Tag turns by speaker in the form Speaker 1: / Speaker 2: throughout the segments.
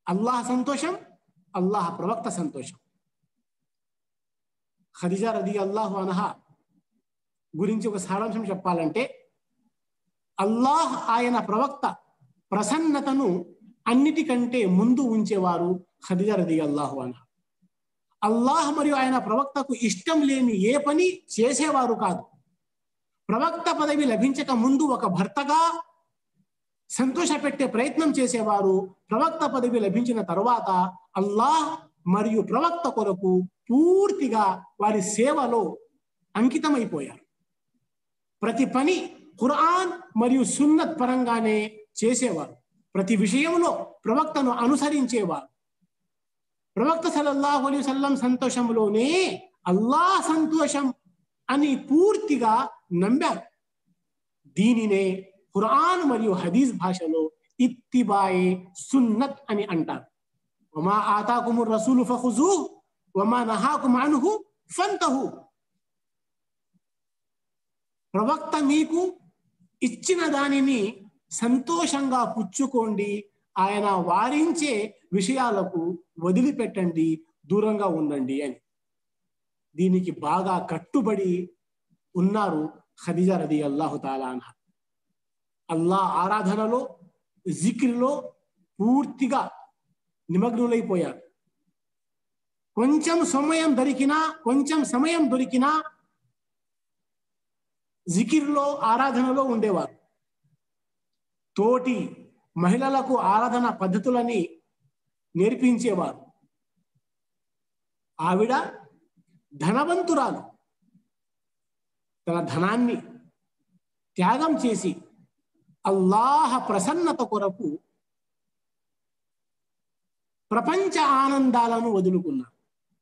Speaker 1: అల్లాహ్ సంతోషం అల్లాహ్ ప్రవక్త సంతోషం ఖదిజా రది అల్లాహు అనహా గురించి ఒక సారాంశం చెప్పాలంటే అల్లాహ్ ఆయన ప్రవక్త ప్రసన్నతను అన్నిటికంటే ముందు ఉంచేవారు ఖదిజా రది అల్లాహు అనహా అల్లాహ్ మరియు ఆయన ప్రవక్తకు ఇష్టం లేని ఏ పని చేసేవారు కాదు ప్రవక్త పదవి లభించక ముందు ఒక భర్తగా సంతోషపెట్టే ప్రయత్నం చేసేవారు ప్రవక్త పదవి లభించిన తరువాత అల్లాహ్ మరియు ప్రవక్త కొరకు పూర్తిగా వారి సేవలో అంకితమైపోయారు ప్రతి పని ఖురాన్ మరియు సున్నత్ పరంగానే చేసేవారు ప్రతి విషయంలో ప్రవక్తను అనుసరించేవారు ప్రవక్త సల్లల్లాహు అలైహి వసల్లం సంతోషంలోనే అల్లాహ్ సంతోషం అని పూర్తిగా నమ్మారు దీనినే ఖురాన్ మరియు హదీస్ భాషలో ఇత్తిబాయే సున్నత్ అని అంటారు వమా ఆతాకుము రసూలు ఫఖుజు వమా నహాకుం అన్హు ఫంతహు ప్రవక్త మీకు ఇచ్చిన దానిని సంతోషంగా పుచ్చుకోండి ఆయన వారించే విషయాలకు వదిలిపెట్టండి దూరంగా ఉండండి అని దీనికి బాగా కట్టుబడి ఉన్నారు ఖదిజా రది అల్లాహు తాలాన్హ అల్లా ఆరాధనలో జిక్రిలో పూర్తిగా నిమగ్నులైపోయారు కొంచెం సమయం దొరికినా కొంచెం సమయం దొరికినా జికిర్లో ఆరాధనలో ఉండేవారు తోటి మహిళలకు ఆరాధన పద్ధతులని నేర్పించేవారు ఆవిడ ధనవంతురాలు తన ధనాన్ని త్యాగం చేసి అల్లాహ ప్రసన్నత కొరకు ప్రపంచ ఆనందాలను వదులుకున్నారు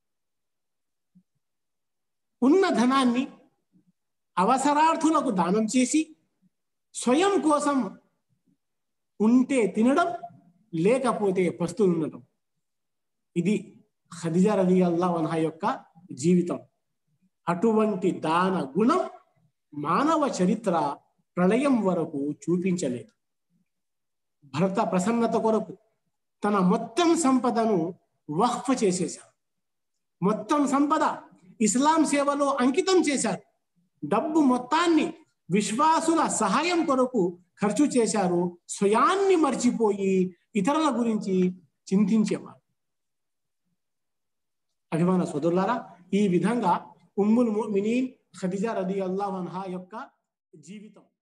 Speaker 1: ఉన్న ధనాన్ని అవసరార్థులకు దానం చేసి స్వయం కోసం ఉంటే తినడం లేకపోతే పస్తులు ఉండటం ఇది ఖదిజా రది అల్లా వన్హ యొక్క జీవితం అటువంటి దాన గుణం మానవ చరిత్ర ప్రళయం వరకు చూపించలేదు భర్త ప్రసన్నత కొరకు తన మొత్తం సంపదను వహ్ఫ్ చేసేశారు మొత్తం సంపద ఇస్లాం సేవలో అంకితం చేశారు డబ్బు మొత్తాన్ని విశ్వాసుల సహాయం కొరకు ఖర్చు చేశారు స్వయాన్ని మర్చిపోయి ఇతరుల గురించి చింతించేవారు అభిమాన సోదరులారా ఈ విధంగా ఉమ్ముల్ ముమినీన్ ఖదిజా రది అల్లాహ్ అన్హా యొక్క జీవితం